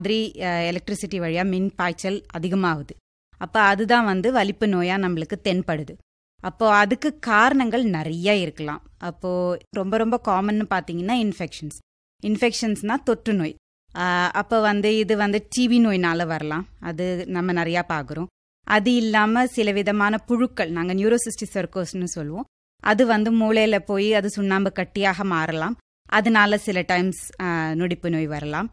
மாதிரி எலக்ட்ரிசிட்டி வழியாக மின் பாய்ச்சல் அதிகமாகுது அப்போ அதுதான் வந்து வலிப்பு நோயாக நம்மளுக்கு தென்படுது அப்போ அதுக்கு காரணங்கள் நிறைய இருக்கலாம் அப்போ ரொம்ப ரொம்ப காமன்னு பார்த்தீங்கன்னா இன்ஃபெக்ஷன்ஸ் இன்ஃபெக்ஷன்ஸ்னா தொற்று நோய் அப்போ வந்து இது வந்து டிவி நோயினால வரலாம் அது நம்ம நிறையா பார்க்குறோம் அது இல்லாமல் சில விதமான புழுக்கள் நாங்கள் நியூரோசிஸ்டி சர்க்கோஸ்னு சொல்லுவோம் அது வந்து மூளையில் போய் அது சுண்ணாம்பு கட்டியாக மாறலாம் அதனால சில டைம்ஸ் நொடிப்பு நோய் வரலாம்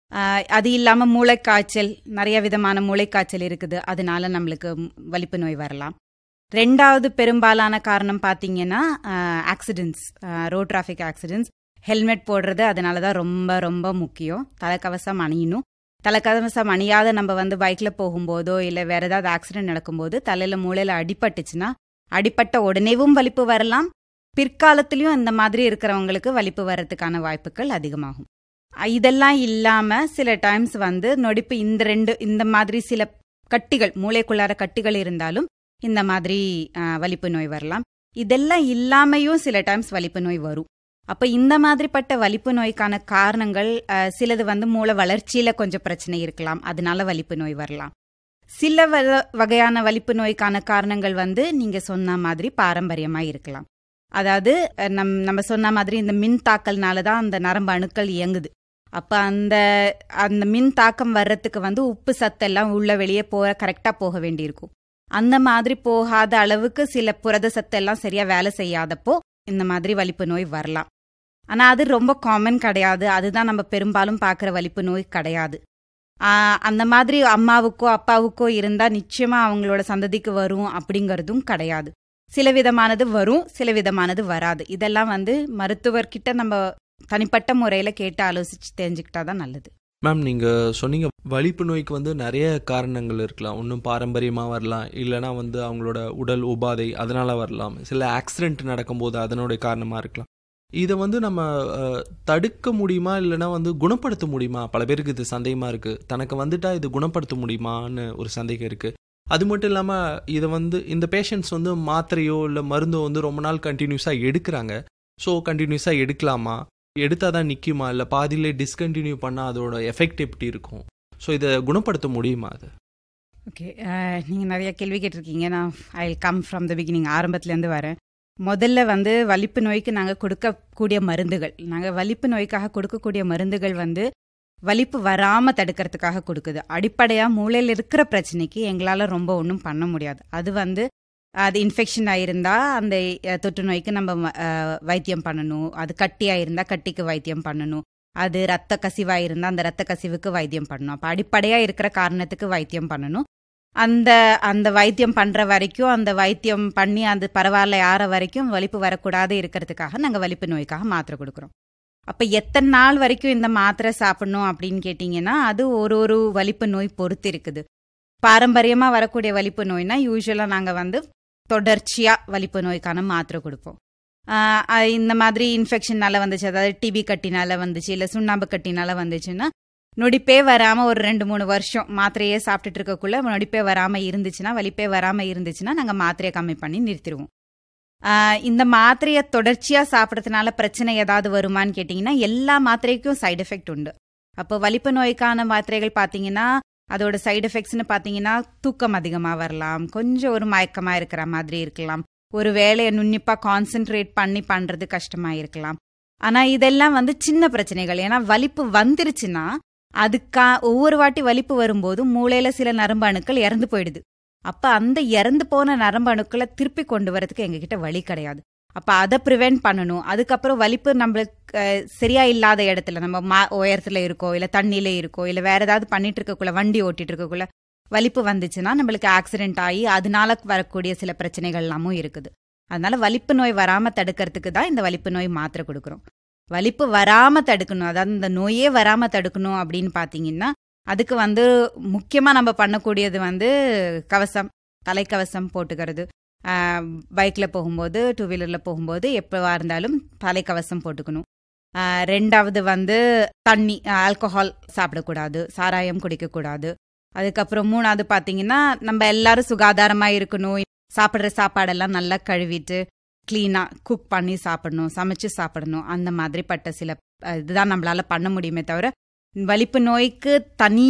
அது இல்லாமல் மூளைக்காய்ச்சல் நிறைய விதமான மூளைக்காய்ச்சல் இருக்குது அதனால நம்மளுக்கு வலிப்பு நோய் வரலாம் ரெண்டாவது பெரும்பாலான காரணம் பார்த்தீங்கன்னா accidents road traffic accidents helmet போடுறது அதனால தான் ரொம்ப ரொம்ப முக்கியம் தலைக்கவசம் அணியணும் தலைக்கவசம் அணியாத நம்ம வந்து பைக்கில் போகும்போதோ இல்லை வேற ஏதாவது ஆக்சிடென்ட் நடக்கும்போது தலையில் மூளையில் அடிபட்டுச்சுன்னா அடிப்பட்ட உடனேவும் வலிப்பு வரலாம் பிற்காலத்திலையும் இந்த மாதிரி இருக்கிறவங்களுக்கு வலிப்பு வர்றதுக்கான வாய்ப்புகள் அதிகமாகும் இதெல்லாம் இல்லாமல் சில டைம்ஸ் வந்து நொடிப்பு இந்த ரெண்டு இந்த மாதிரி சில கட்டிகள் மூளைக்குள்ளார கட்டிகள் இருந்தாலும் இந்த மாதிரி வலிப்பு நோய் வரலாம் இதெல்லாம் இல்லாமையும் சில டைம்ஸ் வலிப்பு நோய் வரும் அப்போ இந்த மாதிரிப்பட்ட வலிப்பு நோய்க்கான காரணங்கள் சிலது வந்து மூளை வளர்ச்சியில் கொஞ்சம் பிரச்சனை இருக்கலாம் அதனால வலிப்பு நோய் வரலாம் சில வகையான வலிப்பு நோய்க்கான காரணங்கள் வந்து நீங்கள் சொன்ன மாதிரி பாரம்பரியமாக இருக்கலாம் அதாவது நம் நம்ம சொன்ன மாதிரி இந்த மின் தாக்கல்னால தான் அந்த நரம்பு அணுக்கள் இயங்குது அப்போ அந்த அந்த மின் தாக்கம் வர்றதுக்கு வந்து உப்பு சத்தெல்லாம் உள்ள வெளியே போக கரெக்டாக போக வேண்டியிருக்கும் அந்த மாதிரி போகாத அளவுக்கு சில புரத சத்தெல்லாம் சரியாக வேலை செய்யாதப்போ இந்த மாதிரி வலிப்பு நோய் வரலாம் ஆனால் அது ரொம்ப காமன் கிடையாது அதுதான் நம்ம பெரும்பாலும் பார்க்குற வலிப்பு நோய் கிடையாது அந்த மாதிரி அம்மாவுக்கோ அப்பாவுக்கோ இருந்தால் நிச்சயமாக அவங்களோட சந்ததிக்கு வரும் அப்படிங்கிறதும் கிடையாது சில விதமானது வரும் சில விதமானது வராது இதெல்லாம் வந்து மருத்துவர்கிட்ட நம்ம தனிப்பட்ட முறையில் கேட்டு ஆலோசிச்சு தெரிஞ்சுக்கிட்டா தான் நல்லது மேம் நீங்கள் சொன்னீங்க வலிப்பு நோய்க்கு வந்து நிறைய காரணங்கள் இருக்கலாம் ஒன்றும் பாரம்பரியமாக வரலாம் இல்லைனா வந்து அவங்களோட உடல் உபாதை அதனால் வரலாம் சில ஆக்சிடென்ட் நடக்கும்போது அதனுடைய காரணமாக இருக்கலாம் இதை வந்து நம்ம தடுக்க முடியுமா இல்லைனா வந்து குணப்படுத்த முடியுமா பல பேருக்கு இது சந்தேகமாக இருக்குது தனக்கு வந்துட்டா இது குணப்படுத்த முடியுமான்னு ஒரு சந்தேகம் இருக்குது அது மட்டும் இல்லாமல் இதை வந்து இந்த பேஷண்ட்ஸ் வந்து மாத்திரையோ இல்லை மருந்தோ வந்து ரொம்ப நாள் கண்டினியூஸாக எடுக்கிறாங்க ஸோ கண்டினியூஸாக எடுக்கலாமா எடுத்தால் தான் நிற்குமா இல்லை பாதியிலே டிஸ்கண்டினியூ பண்ணால் அதோட எஃபெக்ட் எப்படி இருக்கும் ஸோ இதை குணப்படுத்த முடியுமா அது ஓகே நீங்கள் நிறைய கேள்வி கேட்டிருக்கீங்க நான் I come from the beginning ஆரம்பத்துலேருந்து வரேன் முதல்ல வந்து வலிப்பு நோய்க்கு நாங்கள் கொடுக்கக்கூடிய மருந்துகள் நாங்கள் வலிப்பு நோய்க்காக கொடுக்கக்கூடிய மருந்துகள் வந்து வலிப்பு வராமல் தடுக்கிறதுக்காக கொடுக்குது அடிப்படையாக மூளையில் இருக்கிற பிரச்சனைக்கு எங்களால் ரொம்ப ஒன்றும் பண்ண முடியாது அது வந்து அது இன்ஃபெக்ஷன் ஆயிருந்தா அந்த தொற்று நோய்க்கு நம்ம வைத்தியம் பண்ணணும் அது கட்டியாக இருந்தால் கட்டிக்கு வைத்தியம் பண்ணணும் அது ரத்த கசிவாக இருந்தால் அந்த ரத்த கசிவுக்கு வைத்தியம் பண்ணணும் அப்போ அடிப்படையாக இருக்கிற காரணத்துக்கு வைத்தியம் பண்ணணும் அந்த அந்த வைத்தியம் பண்ணுற வரைக்கும் அந்த வைத்தியம் பண்ணி அது பரவாயில்ல ஆற வரைக்கும் வலிப்பு வரக்கூடாது இருக்கிறதுக்காக நாங்கள் வலிப்பு நோய்க்காக மாத்திரை கொடுக்குறோம் அப்போ எத்தனை நாள் வரைக்கும் இந்த மாத்திரை சாப்பிடணும் அப்படின்னு கேட்டிங்கன்னா அது ஒரு ஒரு வலிப்பு நோய் பொறுத்து இருக்குது பாரம்பரியமாக வரக்கூடிய வலிப்பு நோய்னா யூஸ்வலாக நாங்கள் வந்து தொடர்ச்சியாக வலிப்பு நோய்க்கான மாத்திரை கொடுப்போம் இந்த மாதிரி இன்ஃபெக்ஷனால வந்துச்சு அதாவது டிபி கட்டினால வந்துச்சு இல்லை சுண்ணாம்பு கட்டினால வந்துச்சுன்னா நொடிப்பே வராமல் ஒரு ரெண்டு மூணு வருஷம் மாத்திரையே சாப்பிட்டுட்டு இருக்கக்குள்ள நொடிப்பே வராமல் இருந்துச்சுன்னா வலிப்பே வராமல் இருந்துச்சுன்னா நாங்கள் மாத்திரையை கம்மி பண்ணி நிறுத்திடுவோம் இந்த மாத்திரையை தொடர்ச்சியாக சாப்பிட்றதுனால பிரச்சனை ஏதாவது வருமானு கேட்டிங்கன்னா எல்லா மாத்திரைக்கும் சைடு எஃபெக்ட் உண்டு அப்போ வலிப்பு நோய்க்கான மாத்திரைகள் பார்த்தீங்கன்னா அதோட சைடு எஃபெக்ட்ஸ்னு பார்த்தீங்கன்னா தூக்கம் அதிகமாக வரலாம் கொஞ்சம் ஒரு மயக்கமாக இருக்கிற மாதிரி இருக்கலாம் ஒரு வேலையை நுண்ணிப்பாக கான்சென்ட்ரேட் பண்ணி பண்ணுறது கஷ்டமாக இருக்கலாம் ஆனால் இதெல்லாம் வந்து சின்ன பிரச்சனைகள் ஏன்னா வலிப்பு வந்துருச்சுன்னா அதுக்கா ஒவ்வொரு வாட்டி வலிப்பு வரும்போது மூளையில் சில நரம்பு அணுக்கள் இறந்து போயிடுது அப்போ அந்த இறந்து போன நரம்பு அணுக்களை திருப்பி கொண்டு வரதுக்கு எங்ககிட்ட வழி கிடையாது அப்போ அதை ப்ரிவெண்ட் பண்ணணும் அதுக்கப்புறம் வலிப்பு நம்மளுக்கு சரியா இல்லாத இடத்துல நம்ம மா உயரத்தில் இருக்கோ இல்லை தண்ணியில இருக்கோ இல்லை வேற ஏதாவது பண்ணிட்டு இருக்கக்குள்ள வண்டி ஓட்டிட்டு இருக்கக்குள்ள வலிப்பு வந்துச்சுன்னா நம்மளுக்கு ஆக்சிடென்ட் ஆகி அதனால வரக்கூடிய சில பிரச்சனைகள் எல்லாமும் இருக்குது அதனால வலிப்பு நோய் வராமல் தடுக்கிறதுக்கு தான் இந்த வலிப்பு நோய் மாத்திரை கொடுக்குறோம் வலிப்பு வராமல் தடுக்கணும் அதாவது இந்த நோயே வராமல் தடுக்கணும் அப்படின்னு பார்த்தீங்கன்னா அதுக்கு வந்து முக்கியமாக நம்ம பண்ணக்கூடியது வந்து கவசம் தலைக்கவசம் போட்டுக்கிறது பைக்கில் போகும்போது டூ வீலரில் போகும்போது எப்போவா இருந்தாலும் தலைக்கவசம் போட்டுக்கணும் ரெண்டாவது வந்து தண்ணி ஆல்கஹால் சாப்பிடக்கூடாது சாராயம் குடிக்கக்கூடாது அதுக்கப்புறம் மூணாவது பார்த்தீங்கன்னா நம்ம எல்லாரும் சுகாதாரமாக இருக்கணும் சாப்பிட்ற சாப்பாடெல்லாம் நல்லா கழுவிட்டு க்ளீனாக குக் பண்ணி சாப்பிடணும் சமைச்சு சாப்பிடணும் அந்த மாதிரிப்பட்ட சில இதுதான் நம்மளால பண்ண முடியுமே தவிர வலிப்பு நோய்க்கு தனி